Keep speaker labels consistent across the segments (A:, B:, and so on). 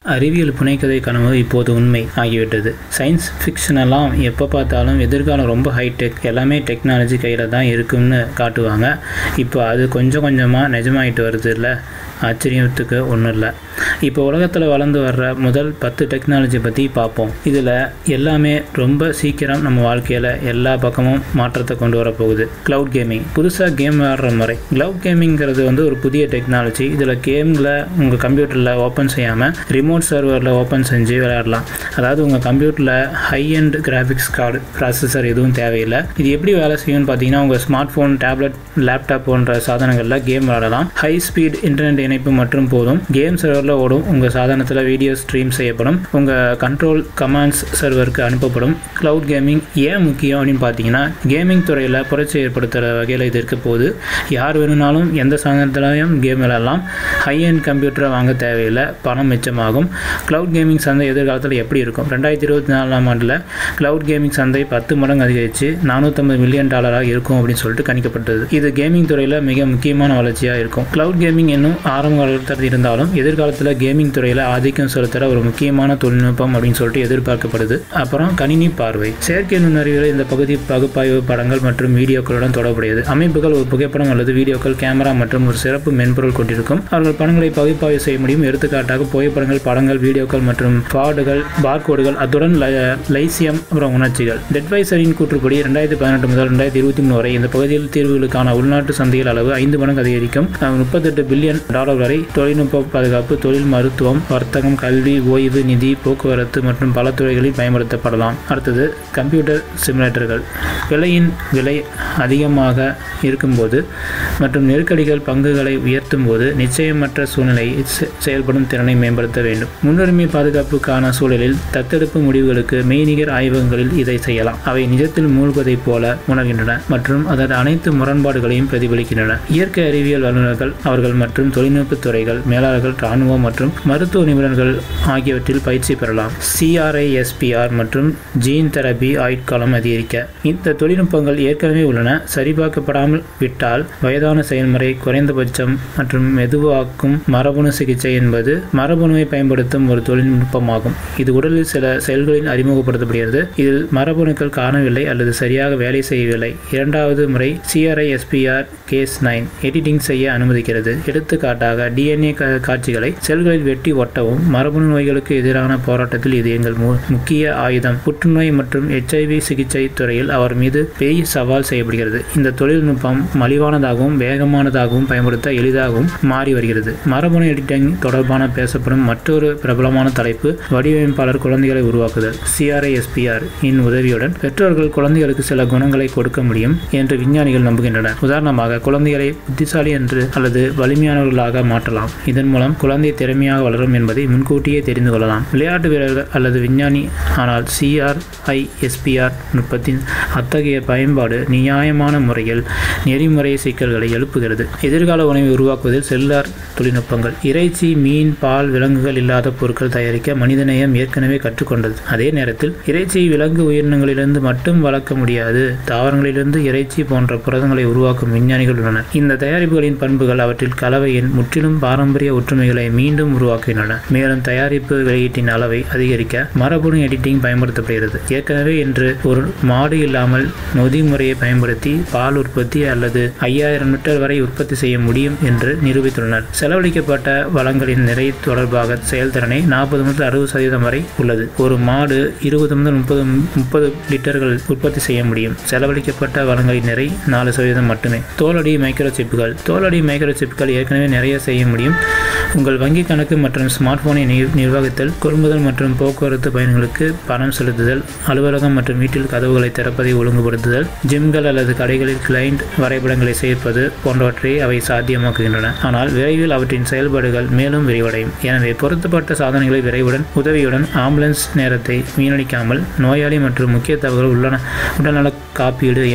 A: அறிவியல் புனைக்கதை கனவு இப்போது உண்மை ஆகிவிட்டது சயின்ஸ் ஃபிக்ஷனெல்லாம் எப்போ பார்த்தாலும் எதிர்காலம் ரொம்ப ஹைடெக் எல்லாமே டெக்னாலஜி கையில் தான் இருக்கும்னு காட்டுவாங்க இப்போ அது கொஞ்சம் கொஞ்சமாக நிஜமாயிட்டு வருது இல்லை ஆச்சரியத்துக்கு ஒன்றும் இல்லை இப்போ உலகத்தில் வளர்ந்து வர்ற முதல் பத்து டெக்னாலஜி பற்றி பார்ப்போம் இதில் எல்லாமே ரொம்ப சீக்கிரம் நம்ம வாழ்க்கையில் எல்லா பக்கமும் மாற்றத்தை கொண்டு வர போகுது க்ளவுட் கேமிங் புதுசாக கேம் விளாடுற முறை க்ளவுட் கேமிங்கிறது வந்து ஒரு புதிய டெக்னாலஜி இதில் கேமில் உங்கள் கம்ப்யூட்டரில் ஓப்பன் செய்யாமல் ரிமோட் சர்வரில் ஓப்பன் செஞ்சு விளையாடலாம் அதாவது உங்கள் கம்ப்யூட்டரில் high end graphics card processor எதுவும் தேவையில்லை இது எப்படி வேலை செய்யும்னு பார்த்தீங்கன்னா உங்கள் ஸ்மார்ட் ஃபோன் டேப்லெட் லேப்டாப் போன்ற சாதனங்களில் கேம் விளையாடலாம் ஹை ஸ்பீட் இன்டர்நெட் இணைப்பு மற்றும் போதும் கேம் சர்வரில் ஓடும் உங்கள் சாதனத்தில் வீடியோ ஸ்ட்ரீம் செய்யப்படும் உங்கள் கண்ட்ரோல் கமாண்ட்ஸ் சர்வருக்கு அனுப்பப்படும் க்ளவுட் கேமிங் ஏன் முக்கியம் அப்படின்னு பார்த்தீங்கன்னா கேமிங் துறையில் புரட்சி ஏற்படுத்துகிற வகையில் இது இருக்க போது யார் வேணும்னாலும் எந்த சாதனத்திலையும் கேம் விளையாடலாம் ஹை அண்ட் கம்ப்யூட்டரை வாங்க தேவையில்லை பணம் மிச்சமாகும் க்ளவுட் கேமிங் சந்தை எதிர்காலத்தில் எப்படி இருக்கும் ரெண்டாயிரத்தி இருபத்தி நாலாம் ஆண்டில் க்ளவுட் கேமிங் சந்தை பத்து மடங்கு அதிகரித்து நானூற்றம்பது மில்லியன் டாலராக இருக்கும் அப்படின்னு சொல்லிட்டு கணிக்கப்பட்டது இது கேமிங் துறையில் மிக முக்கியமான வளர்ச்சியாக இருக்கும் க்ளவுட் கேமிங் இன்னும் ஆரம்ப காலத்தில் இருந்தாலும் எதிர்காலத்தில் கேமிங் துறையில் ஆதிக்கம் செலுத்துகிற ஒரு முக்கியமான தொழில்நுட்பம் அப்படின்னு சொல்லிட்டு எதிர்பார்க்கப்படுது அப்புறம் கணினி பார்வை செயற்கை நுண்ணறிவில் இந்த பகுதி பகுப்பாய்வு படங்கள் மற்றும் வீடியோக்களுடன் தொடர்புடையது அமைப்புகள் ஒரு புகைப்படம் அல்லது வீடியோக்கள் கேமரா மற்றும் ஒரு சிறப்பு மென்பொருள் கொண்டிருக்கும் அவர்கள் படங்களை பகுப்பாய்வு செய்ய முடியும் எடுத்துக்காட்டாக புகைப்படங்கள் படங்கள் வீடியோக்கள் மற்றும் பாடுகள் பார்கோடுகள் அத்துடன் ல- லைசியம் அப்புறம் உணர்ச்சிகள் டெட்வைசரின் கூற்றுப்படி ரெண்டாயிரத்தி பதினெட்டு முதல் ரெண்டாயிரத்தி இருபத்தி மூணு வரை இந்த பகுதியில் தீர்வுகளுக்கான உள்நாட்டு சந்தையில் அளவு ஐந்து மடங்கு அதிகரிக்கும் முப்பத்தெட்டு பில்லியன் டாலர் வரை தொழில்நுட்ப பாதுகாப்பு தொழில் மருத்துவம் வர்த்தகம் கல்வி ஓய்வு நிதி போக்குவரத்து மற்றும் பல துறைகளில் பயன்படுத்தப்படலாம் அடுத்தது கம்ப்யூட்டர் சிமுலேட்டர்கள் விலையின் விலை அதிகமாக இருக்கும்போது மற்றும் நெருக்கடிகள் பங்குகளை உயர்த்தும் போது நிச்சயமற்ற சூழ்நிலை செ- செயல்படும் திறனை மேம்படுத்த வேண்டும் முன்னுரிமை பாதுகாப்புக்கான சூழலில் தத்தெடுப்பு முடிவுகளுக்கு மெய்நிகர் ஆய்வகங்களில் இதை செய்யலாம் அவை நிஜத்தில் மூழ்குவதைப் போல உணர்கின்றன மற்றும் அதன் அனைத்து முரண்பாடுகளையும் பிரதிபலிக்கின்றன இயற்கை அறிவியல் வல்லுநர்கள் அவர்கள் மற்றும் தொழில்நுட்ப துறைகள் மேலாளர்கள் இராணுவம் மற்றும் மருத்துவ நிபுணர்கள் ஆகியவற்றில் பயிற்சி பெறலாம் சிஆர்ஐஎஸ்பிஆர் மற்றும் ஜீன் தெரபி ஆயுட்காலம் அதிகரிக்க இந்த தொழில்நுட்பங்கள் ஏற்கனவே உள்ளன சரிபார்க்கப்படாமல் விட்டால் வயதான செயல்முறை குறைந்தபட்சம் மற்றும் மெதுவாக்கும் மரபணு சிகிச்சை என்பது மரபணுவை பயன்படுத்தும் ஒரு தொழில்நுட்பமாகும் இது உடலில் சில செயல்களில் அறிமுகப்படுத்தப்படுகிறது இதில் மரபணுக்கள் காணவில்லை அல்லது சரியாக வேலை செய்யவில்லை இரண்டாவது முறை சிஆர்ஐஎஸ்பிஆர் கேஸ் நைன் எடிட்டிங் செய்ய அனுமதிக்கிறது எடுத்துக்காட்டாக டிஎன்ஏ காட்சிகளை செல்களில் வெட்டி ஒட்டவும் மரபணு நோய்களுக்கு எதிரான போராட்டத்தில் இது எங்கள் மு- முக்கிய ஆயுதம் புற்றுநோய் மற்றும் எச்ஐவி சிகிச்சை துறையில் அவர் மீது பெரிய சவால் செய்யப்படுகிறது இந்த தொழில்நுட்பம் மலிவானதாகவும் வேகமானதாகவும் பயன்படுத்த எளிதாகவும் மாறி வருகிறது மரபணு எடிட்டிங் தொடர்பான பேசப்படும் மற்றொரு பிரபலமான தலைப்பு வடிவமைப்பாளர் குழந்தைகளை உருவாக்குதல் சிஆர்ஐஎஸ்பிஆர் இன் உதவியுடன் பெற்றோர்கள் குழந்தைகளுக்கு சில குணங்களை கொடுக்க முடியும் என்று விஞ்ஞானிகள் நம்புகின்றனர் உதாரணமாக குழந்தைகளை புத்திசாலி என்று அல்லது வலிமையானவர்களாக மாற்றலாம் இதன் மூலம் குழந்தை திறமையாக வளரும் என்பதை முன்கூட்டியே தெரிந்து கொள்ளலாம் விளையாட்டு வீரர்கள் அல்லது விஞ்ஞானி ஆனால் சிஆர்ஐஎஸ்பிஆர் நுட்பத்தின் அத்தகைய பயன்பாடு நியாயமான முறையில் நெறிமுறை சிக்கல்களை எழுப்புகிறது எதிர்கால உணவை உருவாக்குவதில் செல்லார் தொழில்நுட்பங்கள் இறைச்சி மீன் பால் விலங்குகள் இல்லாத பொருட்கள் தயாரிக்க மனிதநேயம் ஏற்கனவே கற்றுக்கொண்டது அதே நேரத்தில் இறைச்சி விலங்கு உயிரினங்களிலிருந்து மட்டும் வளர்க்க முடியாது தாவரங்களிலிருந்து இறைச்சி போன்ற புரதங்களை உருவாக்கும் விஞ்ஞானிகள் உள்ளனர் இந்த தயாரிப்புகளின் பண்புகள் அவற்றில் கலவையின் முற்றிலும் பாரம்பரிய ஒற்றுமைகளை மீண்டும் உருவாக்குகின்றன மேலும் தயாரிப்பு வெளியீட்டின் அளவை அதிகரிக்க மரபணு எடிட்டிங் பயன்படுத்தப்படுகிறது ஏற்கனவே இன்று ஒரு மாடு இல்லாமல் நொதி முறையை பயன்படுத்தி பால் உற்பத்தி அல்லது ஐயாயிரம் லிட்டர் வரை உற்பத்தி செய்ய முடியும் என்று நிரூபித்துள்ளனர் செலவழிக்கப்பட்ட வளங்களின் நிறை தொடர்பாக செயல்திறனை நாற்பது முதல் அறுபது சதவீதம் வரை உள்ளது ஒரு மாடு இருபது முதல் முப்பது முப்பது லிட்டர்கள் உற்பத்தி செய்ய முடியும் செலவழிக்கப்பட்ட வளங்களின் நிறை நாலு சதவீதம் மட்டுமே தோலடி மைக்ரோ சிப்புகள் தோலடி மைக்ரோ சிப்புகள் ஏற்கனவே நிறைய செய்ய முடியும் உங்கள் வங்கி கணக்கு மற்றும் ஸ்மார்ட் போனை நிர்- நிர்வகித்தல் கொள்முதல் மற்றும் போக்குவரத்து பயணிகளுக்கு பணம் செலுத்துதல் அலுவலகம் மற்றும் வீட்டில் கதவுகளை திறப்பதை ஒழுங்குபடுத்துதல் ஜிம்கள் அல்லது கடைகளில் கிளைண்ட் வரைபடங்களை சேர்ப்பது போன்றவற்றை அவை சாத்தியமாக்குகின்றன ஆனால் விரைவில் அவற்றின் செயல்பாடுகள் மேலும் விரிவடையும் எனவே பொருத்தப்பட்ட சாதனங்களை விரைவுடன் உதவியுடன் ஆம்புலன்ஸ் நேரத்தை வீணடிக்காமல் நோயாளி மற்றும் முக்கிய தகவல்கள் உள்ளன உடல்நல காப்பீடு எண்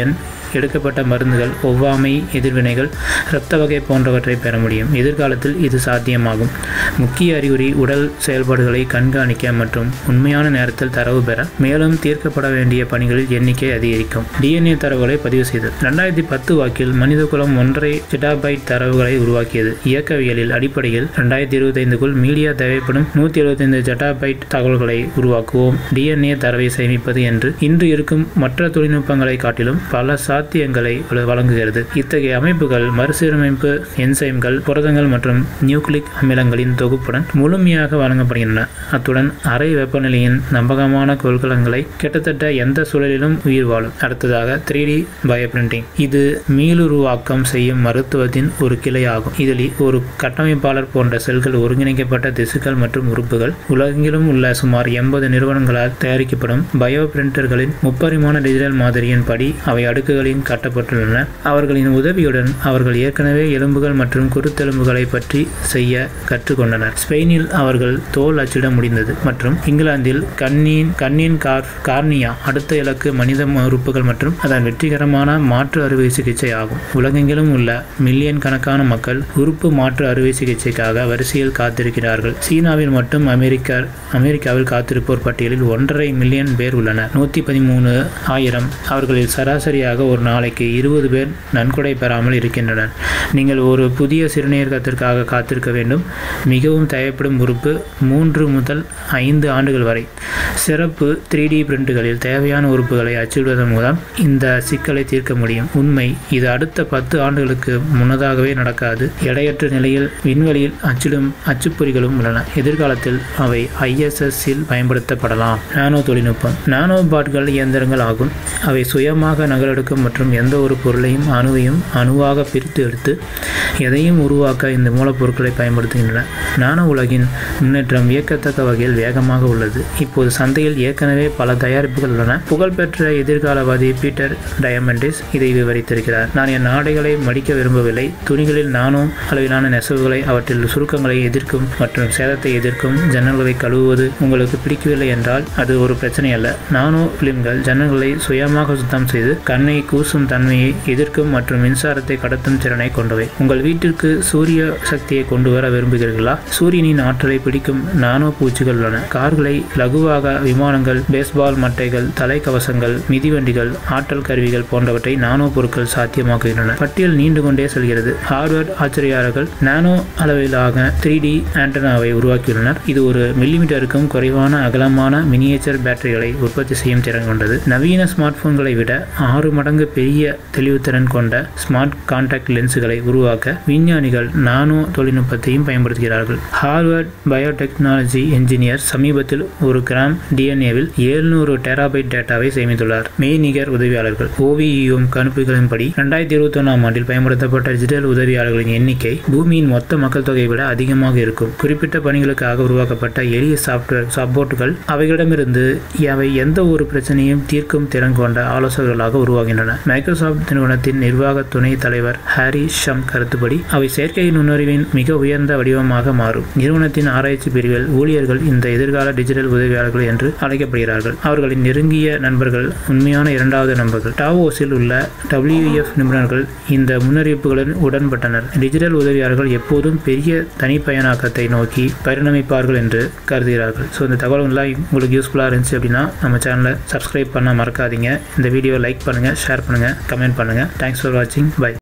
A: எடுக்கப்பட்ட மருந்துகள் ஒவ்வாமை எதிர்வினைகள் இரத்த வகை போன்றவற்றை பெற முடியும் எதிர்காலத்தில் இது சாத்தியமாகும் முக்கிய அறிகுறி உடல் செயல்பாடுகளை கண்காணிக்க மற்றும் உண்மையான நேரத்தில் தரவு பெற மேலும் தீர்க்கப்பட வேண்டிய பணிகளில் எண்ணிக்கை அதிகரிக்கும் டிஎன்ஏ தரவுகளை பதிவு செய்தது ரெண்டாயிரத்தி பத்து வாக்கில் மனிதகுலம் ஒன்றரை ஜெட்டாபைட் தரவுகளை உருவாக்கியது இயக்கவியலில் அடிப்படையில் ரெண்டாயிரத்தி இருபத்தைந்துக்குள் மீடியா தேவைப்படும் நூற்றி எழுபத்தைந்து ஜெட்டாபைட் தகவல்களை உருவாக்குவோம் டிஎன்ஏ தரவை சேமிப்பது என்று இன்று இருக்கும் மற்ற தொழில்நுட்பங்களை காட்டிலும் பல சாத்தியங்களை வழங்குகிறது இத்தகைய அமைப்புகள் மறுசீரமைப்பு என்சைம்கள் புரதங்கள் மற்றும் நியூக்ளிக் அமிலங்களின் தொகுப்புடன் முழுமையாக வழங்கப்படுகின்றன அத்துடன் அறை வெப்பநிலையின் நம்பகமான கொள்கலங்களை கிட்டத்தட்ட எந்த சூழலிலும் உயிர் வாழும் அடுத்ததாக த்ரீ டி பயோ பிரிண்டிங் இது மீளுருவாக்கம் செய்யும் மருத்துவத்தின் ஒரு கிளை ஆகும் இதில் ஒரு கட்டமைப்பாளர் போன்ற செல்கள் ஒருங்கிணைக்கப்பட்ட திசுக்கள் மற்றும் உறுப்புகள் உலகெங்கிலும் உள்ள சுமார் எண்பது நிறுவனங்களால் தயாரிக்கப்படும் பயோ பிரிண்டர்களின் முப்பரிமாண டிஜிட்டல் மாதிரியின் படி அவை அடுக்குகளின் கட்டப்பட்டுள்ளன அவர்களின் உதவியுடன் அவர்கள் ஏற்கனவே எலும்புகள் மற்றும் குருத்தெலும்புகளை பற்றி செய்ய கற்றுக்கொண்டனர் ஸ்பெயினில் அவர்கள் தோல் அச்சிட முடிந்தது மற்றும் இங்கிலாந்தில் கண்ணின் கண்ணின் கார் கார்னியா அடுத்த இலக்கு மனித உறுப்புகள் மற்றும் அதன் வெற்றிகரமான மாற்று அறுவை சிகிச்சை ஆகும் உலகெங்கிலும் உள்ள மில்லியன் கணக்கான மக்கள் உறுப்பு மாற்று அறுவை சிகிச்சைக்காக வரிசையில் காத்திருக்கிறார்கள் சீனாவில் மட்டும் அமெரிக்கா அமெரிக்காவில் காத்திருப்போர் பட்டியலில் ஒன்றரை மில்லியன் பேர் உள்ளனர் நூற்றி பதிமூணு ஆயிரம் அவர்களில் சராசரியாக ஒரு நாளைக்கு இருபது பேர் நன்கொடை பெறாமல் இருக்கின்றனர் நீங்கள் ஒரு புதிய சிறுநீரகத்திற்காக காத்திருக்க வேண்டும் மிகவும் தேவைப்படும் உறுப்பு மூன்று முதல் ஐந்து ஆண்டுகள் வரை சிறப்பு த்ரீ டி பிரிண்டுகளில் தேவையான உறுப்புகளை அச்சிடுவதன் மூலம் இந்த சிக்கலை தீர்க்க முடியும் உண்மை இது அடுத்த பத்து ஆண்டுகளுக்கு முன்னதாகவே நடக்காது எடையற்ற நிலையில் விண்வெளியில் அச்சிடும் அச்சுப்பொறிகளும் உள்ளன எதிர்காலத்தில் அவை ஐஎஸ்எஸ்ஸில் பயன்படுத்தப்படலாம் நானோ தொழில்நுட்பம் நானோ பாட்கள் இயந்திரங்கள் ஆகும் அவை சுயமாக நகலெடுக்கும் மற்றும் எந்த ஒரு பொருளையும் அணுவையும் அணுவாக பிரித்து எடுத்து எதையும் உருவாக்க இந்த மூலப்பொருட்களை பயன்படுத்துகின்றன நானோ உலகின் முன்னேற்றம் வியக்கத்தக்க வகையில் வேகமாக உள்ளது இப்போது சந்தையில் ஏற்கனவே பல தயாரிப்புகள் உள்ளன புகழ்பெற்ற எதிர்காலவாதி பீட்டர் டயமண்டிஸ் இதை விவரித்திருக்கிறார் நான் என் ஆடைகளை மடிக்க விரும்பவில்லை துணிகளில் நானோ அளவிலான நெசவுகளை அவற்றில் சுருக்கங்களை எதிர்க்கும் மற்றும் சேதத்தை எதிர்க்கும் ஜன்னல்களை கழுவுவது உங்களுக்கு பிடிக்கவில்லை என்றால் அது ஒரு பிரச்சனை அல்ல நானோ பிலிம்கள் ஜன்னல்களை சுயமாக சுத்தம் செய்து கண்ணை கூசும் தன்மையை எதிர்க்கும் மற்றும் மின்சாரத்தை கடத்தும் திறனை கொண்டவை உங்கள் வீட்டிற்கு சூரிய சக்தியை கொண்டு வர விரும்புகிறீர்களா சூரியனின் ஆற்றலை பிடிக்கும் நானோ பூச்சிகள் உள்ளன கார்களை லகுவாக விமானங்கள் பேஸ்பால் மட்டைகள் தலைக்கவசங்கள் மிதிவண்டிகள் ஆற்றல் கருவிகள் போன்றவற்றை நானோ பொருட்கள் சாத்தியமாக்குகின்றன பட்டியல் நீண்டு கொண்டே செல்கிறது ஹார்வர்ட் ஆச்சரியாளர்கள் நானோ அளவிலாக த்ரீ டி ஆண்டனாவை உருவாக்கியுள்ளனர் இது ஒரு மில்லிமீட்டருக்கும் குறைவான அகலமான மினியேச்சர் பேட்டரிகளை உற்பத்தி செய்யும் திறன் கொண்டது நவீன ஸ்மார்ட் போன்களை விட ஆறு மடங்கு பெரிய தெளிவுத்திறன் கொண்ட ஸ்மார்ட் கான்டாக்ட் லென்ஸுகளை உருவாக்க விஞ்ஞானிகள் நானோ தொழில்நுட்பத்தையும் பயன்படுத்துகிறார்கள் ஹார்வர்ட் பயோடெக்னாலஜி என்ஜினியர் சமீபத்தில் ஒரு கிராம் டிஎன்ஏவில் எழுநூறு டெராபைட் டேட்டாவை சேமித்துள்ளார் மெய்நிகர் உதவியாளர்கள் ஓவியும் கணிப்புகளின்படி இரண்டாயிரத்தி இருபத்தி ஒன்றாம் ஆண்டில் பயன்படுத்தப்பட்ட டிஜிட்டல் உதவியாளர்களின் எண்ணிக்கை பூமியின் மொத்த மக்கள் தொகையை விட அதிகமாக இருக்கும் குறிப்பிட்ட பணிகளுக்காக உருவாக்கப்பட்ட எளிய சாப்ட்வேர் சப்போர்ட்டுகள் அவைகளிடமிருந்து அவை எந்த ஒரு பிரச்சனையும் தீர்க்கும் திறன் கொண்ட ஆலோசகர்களாக உருவாகின்றன மைக்ரோசாஃப்ட் நிறுவனத்தின் நிர்வாக துணை தலைவர் ஹாரி ஷம் கருத்துப்படி அவை செயற்கை நுண்ணறிவின் மிக உயர்ந்த வடிவமாக மாறும் நிறுவனத்தின் ஆராய்ச்சி பிரிவில் ஊழியர்கள் இந்த எதிர்கால டிஜிட்டல் உதவியாளர்கள் என்று அழைக்கப்படுகிறார்கள் அவர்களின் நெருங்கிய நண்பர்கள் உண்மையான இரண்டாவது நண்பர்கள் டாவோஸில் உள்ள டபிள்யூஎஃப் நிபுணர்கள் இந்த முன்னறிவிப்புகளுடன் உடன்பட்டனர் டிஜிட்டல் உதவியாளர்கள் எப்போதும் பெரிய தனிப்பயனாக்கத்தை நோக்கி பரிணமிப்பார்கள் என்று கருதுகிறார்கள் ஸோ இந்த தகவல்கள்லாம் உங்களுக்கு யூஸ்ஃபுல்லாக இருந்துச்சு அப்படின்னா நம்ம சேனலை சப்ஸ்கிரைப் பண்ண மறக்காதீங்க இந்த வீடியோ லைக் பண்ணுங்கள் ஷேர் பண்ணுங்கள் கமெண்ட் பண்ணுங்கள் தேங்க்ஸ் ஃபார் வாட்சிங் பை